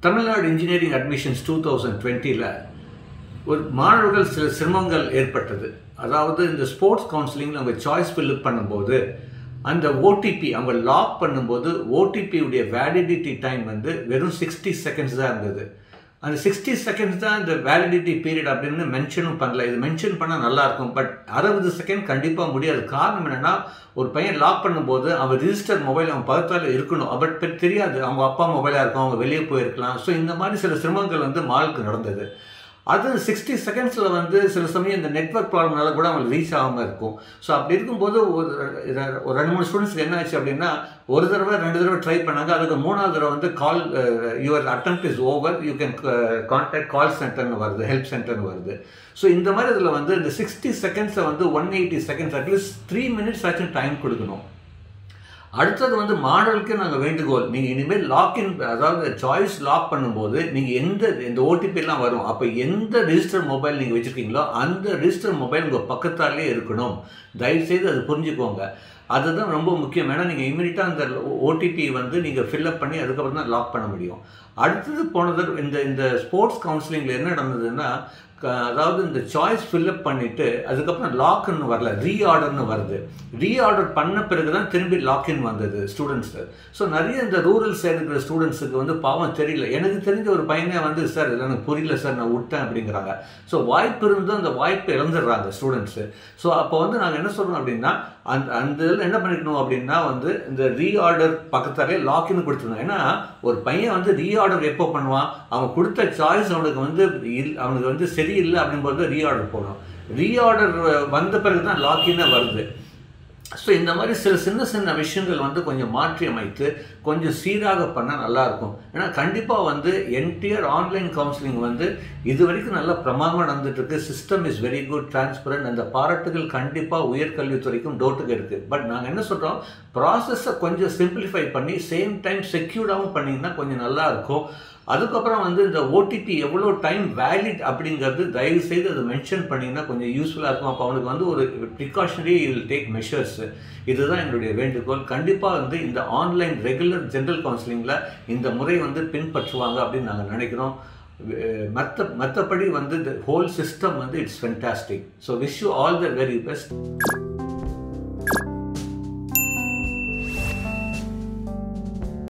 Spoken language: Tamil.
Tamil Nadu engineering admissions two thousand டுவெண்ட்டியில் ஒரு மாணவர்கள் சில சிரமங்கள் ஏற்பட்டது அதாவது இந்த ஸ்போர்ட்ஸ் கவுன்சிலிங்கில் அவங்க சாய்ஸ் ஃபில்அப் பண்ணும்போது அந்த ஓடிபி அவங்க லாக் பண்ணும்போது ஓடிபியுடைய வேலிடிட்டி டைம் வந்து வெறும் சிக்ஸ்டி செகண்ட்ஸ் தான் இருந்தது அந்த சிக்ஸ்டி செகண்ட்ஸ் தான் இந்த வேலிடிட்டி பீரியட் அப்படின்னு மென்ஷனும் பண்ணல இது மென்ஷன் பண்ணால் நல்லாயிருக்கும் பட் அறுபது செகண்ட் கண்டிப்பாக முடியாது காரணம் என்னென்னா ஒரு பையன் லாக் பண்ணும்போது அவன் ரிஜிஸ்டர் மொபைல் அவன் பக்கத்தால் இருக்கணும் பட் தெரியாது அவங்க அப்பா மொபைலாக இருக்கும் அவங்க வெளியே போயிருக்கலாம் ஸோ இந்த மாதிரி சில சிரமங்கள் வந்து மாலுக்கு நடந்தது அது சிக்ஸ்டி செகண்ட்ஸில் வந்து சில சமயம் இந்த நெட்ஒர்க் ப்ராப்ளம்னால கூட அவங்களுக்கு ரீச் ஆகாமல் இருக்கும் ஸோ அப்படி இருக்கும்போது ஒரு ஒரு ரெண்டு மூணு ஸ்டூடெண்ட்ஸ்க்கு என்ன ஆச்சு அப்படின்னா ஒரு தடவை ரெண்டு தடவை ட்ரை பண்ணாங்க அதுக்கு மூணாவது தடவை வந்து call your attempt is over you can contact call சென்டர்னு வருது ஹெல்ப் சென்டர்னு வருது ஸோ இந்த மாதிரி இதில் வந்து இந்த சிக்ஸ்டி செகண்ட்ஸை வந்து one eighty seconds at least three minutes ஆச்சும் டைம் கொடுக்கணும் அடுத்தது வந்து மாடலுக்கு நாங்கள் வேண்டுகோள் நீங்கள் இனிமேல் லாக்இன் அதாவது சாய்ஸ் லாக் பண்ணும்போது நீங்கள் எந்த இந்த ஓடிபிலாம் வரும் அப்போ எந்த ரிஜிஸ்டர் மொபைல் நீங்கள் வச்சுருக்கீங்களோ அந்த ரிஜிஸ்டர் மொபைல் உங்கள் பக்கத்தாலே இருக்கணும் தயவுசெய்து அது புரிஞ்சுக்கோங்க அதுதான் ரொம்ப முக்கியம் ஏன்னா நீங்கள் இமீடியட்டாக அந்த ஓடிபி வந்து நீங்கள் ஃபில்அப் பண்ணி அதுக்கப்புறம் தான் லாக் பண்ண முடியும் அடுத்தது போனது இந்த இந்த ஸ்போர்ட்ஸ் கவுன்சிலிங்கில் என்ன நடந்ததுன்னா அதாவது இந்த சாய்ஸ் ஃபில்அப் பண்ணிவிட்டு அதுக்கப்புறம் லாக்னு வரல ரீஆர்டர்னு வருது ரீஆர்டர் பண்ண பிறகு தான் திரும்பி லாக்இன் வந்தது ஸ்டூடெண்ட்ஸு ஸோ நிறைய இந்த ரூரல் சைடு இருக்கிற ஸ்டூடெண்ட்ஸுக்கு வந்து பாவம் தெரியல எனக்கு தெரிஞ்ச ஒரு பையனே வந்து சார் இல்லை எனக்கு புரியல சார் நான் விட்டேன் அப்படிங்கிறாங்க ஸோ வாய்ப்பு இருந்தும் அந்த வாய்ப்பை இழந்துடுறாங்க ஸ்டூடெண்ட்ஸு ஸோ அப்போ வந்து நாங்கள் என்ன சொல்கிறோம் அப்படின்னா அந்த அந்த இதில் என்ன பண்ணிக்கணும் அப்படின்னா வந்து இந்த ரீஆர்டர் பக்கத்தாலே லாக்இன் கொடுத்துருந்தோம் ஏன்னா ஒரு பையன் வந்து ரீஆர்டர் எப்போ பண்ணுவான் அவன் கொடுத்த சாய்ஸ் அவனுக்கு வந்து இல் அவனுக்கு வந்து சரியில்லை அப்படிங்கும்போது ரீஆர்டர் போடணும் ரீஆர்டர் வந்த பிறகு தான் லாக்இன்னே வருது ஸோ இந்த மாதிரி சில சின்ன சின்ன விஷயங்கள் வந்து கொஞ்சம் மாற்றி அமைத்து கொஞ்சம் சீராக பண்ணால் நல்லாயிருக்கும் ஏன்னா கண்டிப்பாக வந்து என்டிஆர் ஆன்லைன் கவுன்சிலிங் வந்து இது வரைக்கும் நல்லா பிரமாதமாக நடந்துட்டுருக்கு system is very good transparent அந்த பாராட்டுகள் கண்டிப்பாக உயர்கல்வித்துறைக்கும் டோட்டுக்கு இருக்குது பட் நாங்கள் என்ன சொல்கிறோம் ப்ராசஸை கொஞ்சம் சிம்பிளிஃபை பண்ணி சேம் டைம் செக்யூர்டாகவும் பண்ணிங்கன்னா கொஞ்சம் நல்லாயிருக்கும் அதுக்கப்புறம் வந்து இந்த ஓடிபி எவ்வளோ டைம் வேலிட் அப்படிங்கிறது தயவு செய்து அதை மென்ஷன் பண்ணிங்கன்னா கொஞ்சம் யூஸ்ஃபுல்லாக இருக்கும் அப்போ அவனுக்கு வந்து ஒரு ப்ரிகாஷனரி வில் டேக் மெஷர்ஸ் இதுதான் என்னுடைய வேண்டுகோள் கண்டிப்பாக வந்து இந்த ஆன்லைன் ரெகுலர் ஜென்ரல் கவுன்சிலிங்கில் இந்த முறை வந்து பின்பற்றுவாங்க அப்படின்னு நாங்கள் நினைக்கிறோம் மற்ற மற்றபடி வந்து இந்த ஹோல் சிஸ்டம் வந்து it's fantastic so wish you all the very best